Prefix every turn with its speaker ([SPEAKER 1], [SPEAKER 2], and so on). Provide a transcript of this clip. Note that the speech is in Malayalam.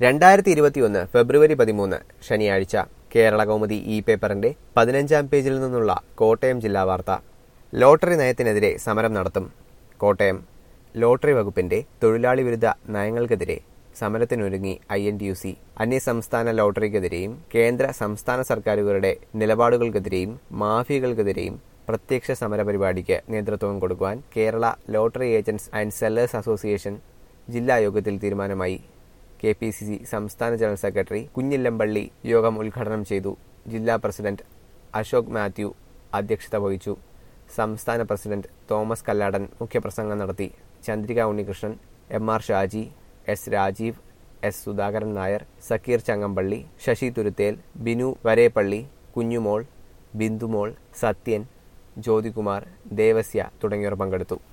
[SPEAKER 1] രണ്ടായിരത്തി ഇരുപത്തിയൊന്ന് ഫെബ്രുവരി പതിമൂന്ന് ശനിയാഴ്ച കേരള കൗമുദി ഇ പേപ്പറിന്റെ പതിനഞ്ചാം പേജിൽ നിന്നുള്ള കോട്ടയം ജില്ലാ വാർത്ത ലോട്ടറി നയത്തിനെതിരെ സമരം നടത്തും കോട്ടയം ലോട്ടറി വകുപ്പിന്റെ തൊഴിലാളി വിരുദ്ധ നയങ്ങൾക്കെതിരെ സമരത്തിനൊരുങ്ങി I N T U C അന്യസംസ്ഥാന ലോട്ടറിക്കെതിരെയും കേന്ദ്ര സംസ്ഥാന സർക്കാരുകളുടെ നിലപാടുകൾക്കെതിരെയും മാഫിയകൾക്കെതിരെയും പ്രത്യക്ഷ സമരപരിപാടിക്ക് നേതൃത്വം കൊടുക്കുവാൻ Kerala lottery agents and sellers association ജില്ലാ യോഗത്തിൽ തീരുമാനമായി കെ പി സി സി സംസ്ഥാന ജനറൽ സെക്രട്ടറി കുഞ്ഞില്ലമ്പള്ളി യോഗം ഉദ്ഘാടനം ചെയ്തു ജില്ലാ പ്രസിഡന്റ് അശോക് മാത്യു അധ്യക്ഷത വഹിച്ചു സംസ്ഥാന പ്രസിഡന്റ് തോമസ് കല്ലാടൻ മുഖ്യപ്രസംഗം നടത്തി Chandrika Unnikrishnan M R Shaji S Rajeev S Sudhakaran Nair Zakir Changampally Sasi Thuruthel Binu Vareppally Kunjumol Bindumol Sathyan Jyothikumar Devasya തുടങ്ങിയവർ പങ്കെടുത്തു